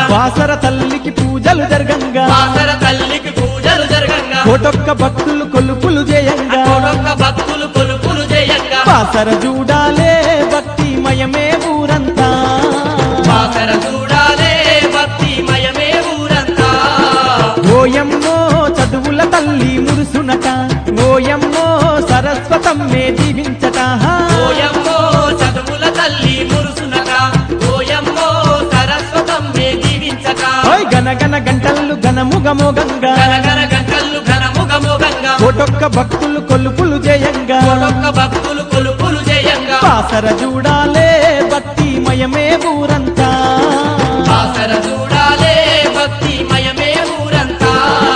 వాసర తల్లికి పూజలు జరగంగా బాసర తల్లికి పూజలు జరగంగా కోటొక్క భక్తులు కొలుపులు చేయంగా కోడొక్క భక్తులు కొలుపులు చేయంగా వాసర చూడాలే భక్తిమయమే ఊరంతా బాసర చూడాలే భక్తిమయమే ఊరంతా ఓయమ్మో చదువుల తల్లి మురుసునట ఓయమ్మో సరస్వతమ్మే దీవించట ఓయమ్మో చదువుల తల్లి మురుసునక ఓయమ్మో సరస్వతమ్మే దీవించక ఓయ్ గనగన గంటలు గనముగమోగంగా గనగన గంటలు ఘనముగముగంగా కోటొక్క భక్తులు కొలుపులు చేయంగా కోడొక్క భక్తులు కొలుపులు చేయంగా వాసర చూడాలే భక్తిమయమే ఊరంతా బాసర చూడాలే భక్తిమయమే ఊరంతా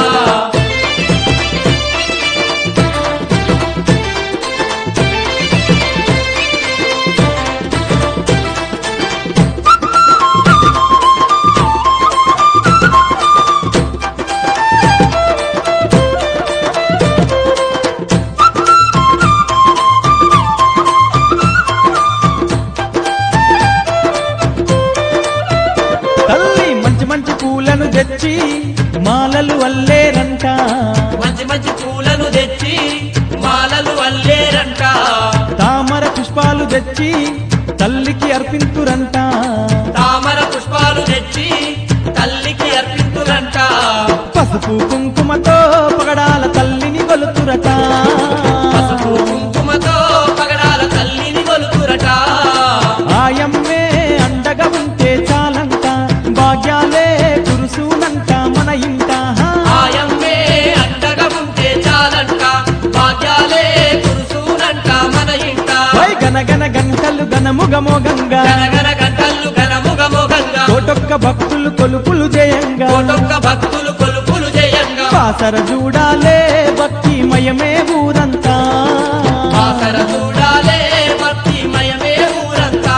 తల్లి మంచి మంచి పూలను తెచ్చి మాలలు అల్లేరంట మంచి మంచి పూలను తెచ్చి మాలలు అల్లేరంట తామర పుష్పాలు తెచ్చి తల్లికి అర్పింతురంట తామర పుష్పాలు తెచ్చి తల్లికి అర్పింతురంట పసుపు కుంకుమతో పగడాల తల్లిని కొలుతురట పసుపు కుంకుమతో పగడాల తల్లిని కొలుతురట ఆయమ్మే అండగా ఉంటే చాలంట భాగ్యాలే కురుసునంట మన ఇంట ఆయమ్మే అండగా ఉంటే చాలంట భాగ్యాలే కురుసూనంట మన ఇంట వై గనగన గంటలు గనముగమోగంగా గనగన గంటలు ఘనముగమోగంగా కోటొక్క భక్తులు కొలుపులు చేయంగా కోటొక్క భక్తులు కొలుపులు చేయంగా వాసర చూడాలే భక్తిమయమే ఊరంతా బాసర చూడాలే భక్తిమయమే ఊరంతా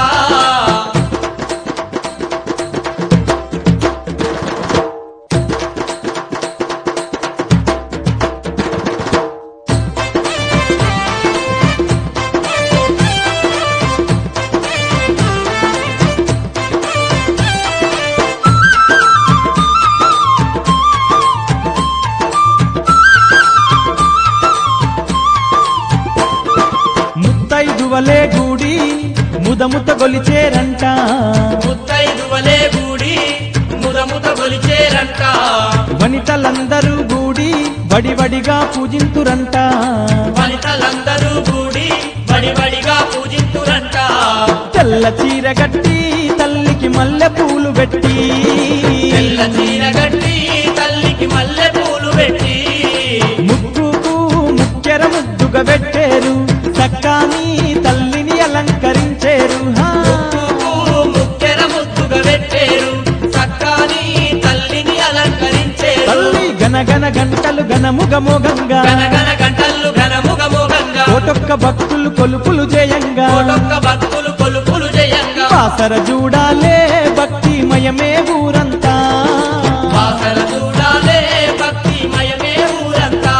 ముత్తైదువలే గూడి ముదముత గొలిచేరంట ముత్తైదువలే గూడి ముదముద గొలిచేరంట వనితలందరూ గూడి వడివడిగా పూజింతురంట వనితలందరూ గూడి బడిబడిగా పూజింతురంట తెల్ల చీర గట్టి తల్లికి మల్లె పూలు పెట్టి తెల్ల చీర గట్టి తల్లికి మల్లె పూలు పెట్టి ముక్కుకు ముక్కెర ముద్దుగా పెట్టేరు చక్కాని తల్లిని అలంకరించేరు హా. ముక్కుకు ముక్కెర ముద్దుగా పెట్టేరు చక్కాని తల్లిని అలంకరించేరు తల్లి గనగన గంటలు గనముగమోగంగా గనగన గంటలు ఘనముగమోగంగా కోటొక్క భక్తులు కొలుపులు చేయంగా కోటొక్క భక్తులు కొలుపులు చేయంగా వాసర చూడాలే భక్తిమయమే ఊరంతా వాసన చూడాలే భక్తిమయమే ఊరంతా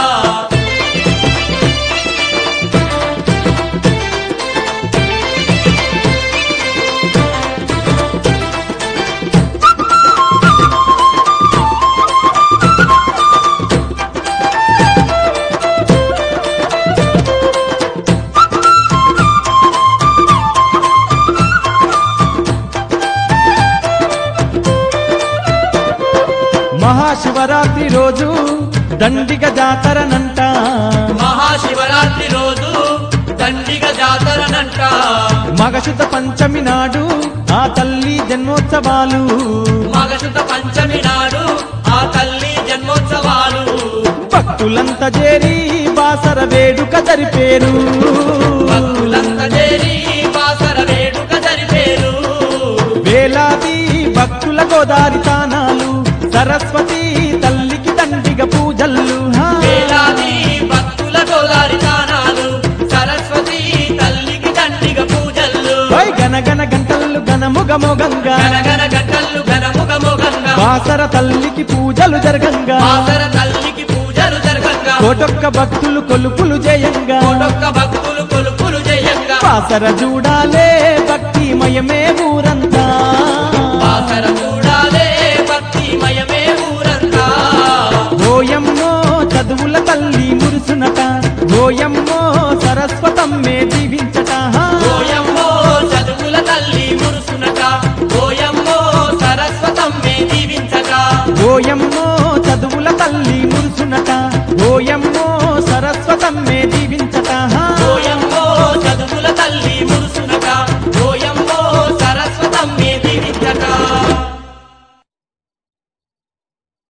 మహాశివరాత్రి రోజు దండిగ జాతరనంట మహాశివరాత్రి రోజు దండిగ జాతరనంట మగశుత పంచమి నాడు ఆ తల్లి జన్మోత్సవాలు మగశుత పంచమి నాడు ఆ తల్లి జన్మోత్సవాలు భక్తులంతా చేరి బాసర వేడుక జరిపేరు భక్తులంతా చేరి బాసర వేడుక జరిపేరు వేలాది భక్తుల గోదారి తానాలు సరస్వతి తల్లికి దండిగ పూజల్లు హా. వేలాది భక్తుల గోదారి తానాలు సరస్వతి తల్లికి దండిగ పూజలు ఓయ్ గనగన గంటలు గనముగమోగంగా గనగన గంటలు ఘనముగముగంగా బాసర తల్లికి పూజలు జరగంగా బాసర తల్లికి పూజలు జరగంగా కోటొక్క భక్తులు కొలుపులు చేయంగా కోటొక్క భక్తులు కొలుపులు చేయంగా బాసర చూడాలే భక్తిమయమే ఊరంతా